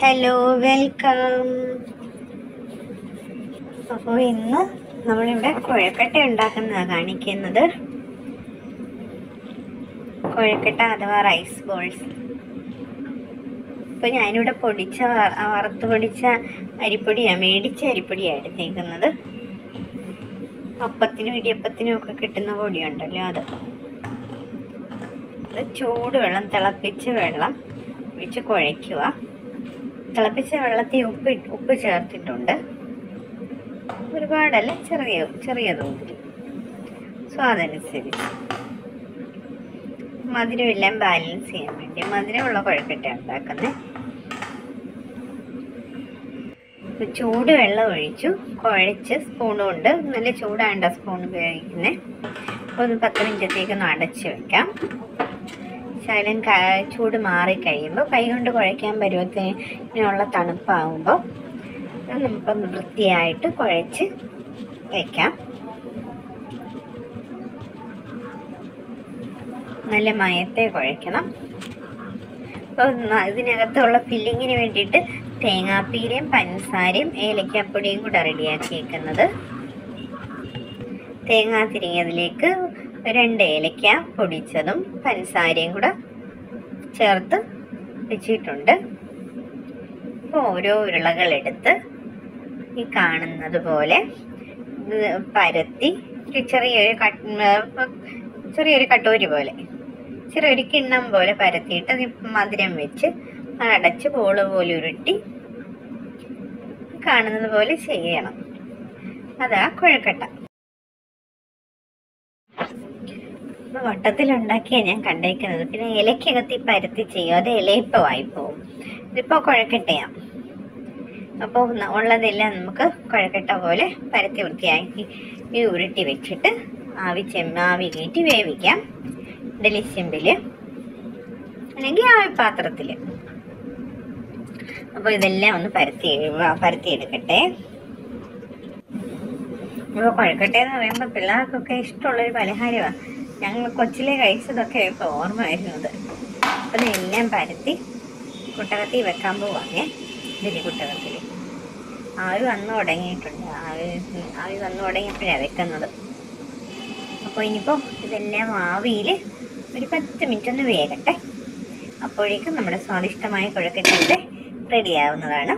hello welcome അപ്പോൾ ഇന്ന് നമ്മളിവിടെ കുഴക്കട്ട ഉണ്ടാക്കുന്നതാണ് കാണിക്കുന്നത് കുഴക്കട്ട അഥവാ റൈസ് ബോൾസ് ഇപ്പോൾ ഞാനിവിടെ പൊടിച്ച വ- വറുത്ത് പൊടിച്ച അരിപ്പൊടിയാണ് മേടിച്ച അരിപ്പൊടിയാണ് എടുത്തേക്കുന്നത് അപ്പത്തിനും ഇടിയപ്പത്തിനും ഒക്കെ കിട്ടുന്ന പൊടിയുണ്ടല്ലോ അത് അത് ചൂട് വെള്ളം തിളപ്പിച്ച വെള്ളം ഒഴിച്ച് കുഴയ്ക്കുക തിളപ്പിച്ച വെള്ളത്തിൽ ഉപ്പ് ഇട്ട് ഉപ്പ് ചേർത്തിട്ടുണ്ട് ഒരുപാടല്ല ചെറിയ ചെറിയ തോതിൽ സ്വാദനുസരിച്ച് മധുരമെല്ലാം ബാലൻസ് ചെയ്യാൻ വേണ്ടി മധുരമുള്ള കുഴക്കട്ട ഉണ്ടാക്കുന്നത് ചൂട് വെള്ളം ഒഴിച്ചു കുഴച്ച് സ്പൂൺ കൊണ്ട് നല്ല ചൂടാണ്ട സ്പൂൺ ഉപയോഗിക്കുന്നത് ഒരു പത്ത് മിനിറ്റത്തേക്ക് ഒന്ന് അടച്ചു വെക്കാം ശകലം ക- ചൂട് മാറി കഴിയുമ്പോൾ കൈ കൊണ്ട് കുഴയ്ക്കാൻ പരുവത്തിനുള്ള തണുപ്പാകുമ്പോൾ അത് നമുക്കൊന്ന് വൃത്തിയായിട്ട് കുഴച്ച് വയ്ക്കാം നല്ല മയത്തെ കുഴയ്ക്കണം അപ്പോൾ ന- ഇതിനകത്തുള്ള ഫില്ലിങ്ങിന് വേണ്ടിയിട്ട് തേങ്ങാപ്പീരയും പഞ്ചസാരയും ഏലക്കാപ്പൊടിയും കൂടെ റെഡിയാക്കിയേക്കുന്നത് തേങ്ങ തിരിങ്ങിയതിലേക്ക് രണ്ട് ഏലക്ക പൊടിച്ചതും പഞ്ചസാരയും കൂടെ ചേർത്ത് വെച്ചിട്ടുണ്ട് അപ്പോൾ ഓരോ ഉരുളകളെടുത്ത് ഈ കാണുന്നത് പോലെ ഇത് പരത്തി ഒരു ചെറിയൊരു കട്ട് ചെറിയൊരു കട്ടോരി പോലെ ചെറിയൊരു കിണ്ണം പോലെ പരത്തിയിട്ട് അത് മധുരം വെച്ച് അടച്ച് ബോള് പോലെ ഉരുട്ടി കാണുന്നത് പോലെ ചെയ്യണം അതാ കുഴക്കട്ട ഇപ്പൊ വട്ടത്തിലുണ്ടാക്കിയ ഞാൻ കണ്ടേക്കുന്നത് പിന്നെ ഇലക്കകത്ത് ഈ പരത്തി ചെയ്യും അത് ഇലയിപ്പമായി പോവും ഇതിപ്പോ കുഴക്കട്ടയാ അപ്പോൾ ഉള്ളതെല്ലാം നമുക്ക് കുഴക്കട്ട പോലെ പരത്തി വൃത്തിയാക്കി ഈ ഉരുട്ടി വെച്ചിട്ട് ആവി ചെമ്മ ആവി കയറ്റി വേവിക്കാം ഇഡലി ചെമ്പില് അല്ലെങ്കിൽ ആവിപ്പാത്രത്തില് അപ്പോൾ ഇതെല്ലാം ഒന്ന് പരത്തി പരത്തിയെടുക്കട്ടെ ഇപ്പോൾ കുഴക്കട്ടെ എന്ന് പറയുമ്പോൾ പിള്ളേർക്കൊക്കെ ഇഷ്ടമുള്ളൊരു പലഹാരമാണ് ഞങ്ങൾ കൊച്ചിലെ കഴിച്ചതൊക്കെ ഇപ്പോൾ ഓർമ്മ വരുന്നത് അപ്പോൾ ഇതെല്ലാം പരത്തി കുട്ടകത്തിൽ വെക്കാൻ പോവാങ്ങേ ഇതിന് കുട്ടകത്തിൽ ആവി വന്നു തുടങ്ങിയിട്ടുണ്ട് ആവി ആവി വന്നു തുടങ്ങിയപ്പോഴാണ് വെക്കുന്നത് അപ്പോൾ ഇനിയിപ്പോൾ ഇതെല്ലാം ആവിയിൽ ഒരു പത്ത് മിനിറ്റ് ഒന്ന് വേകട്ടെ അപ്പോഴേക്കും നമ്മുടെ സ്വാദിഷ്ടമായ കുഴക്കട്ടിൻ്റെ റെഡി ആവുന്നതാണ്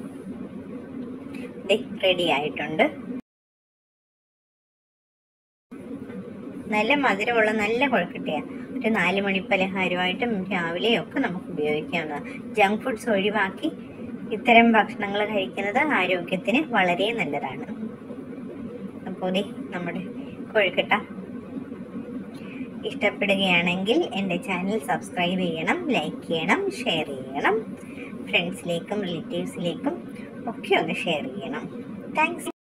റെഡി ആയിട്ടുണ്ട് നല്ല മധുരമുള്ള നല്ല കുഴക്കട്ടയാണ് ഒരു നാല് മണി പലഹാരമായിട്ടും രാവിലെയൊക്കെ നമുക്ക് ഉപയോഗിക്കാവുന്ന ജങ്ക് ഫുഡ്സ് ഒഴിവാക്കി ഇത്തരം ഭക്ഷണങ്ങൾ കഴിക്കുന്നത് ആരോഗ്യത്തിന് വളരെ നല്ലതാണ് അപ്പോൾ ദേ നമ്മുടെ കൊഴുക്കട്ട ഇഷ്ടപ്പെടുകയാണെങ്കിൽ എൻ്റെ ചാനൽ സബ്സ്ക്രൈബ് ചെയ്യണം ലൈക്ക് ചെയ്യണം ഷെയർ ചെയ്യണം ഫ്രണ്ട്സിലേക്കും റിലേറ്റീവ്സിലേക്കും ഒക്കെ ഒന്ന് ഷെയർ ചെയ്യണം താങ്ക്സ്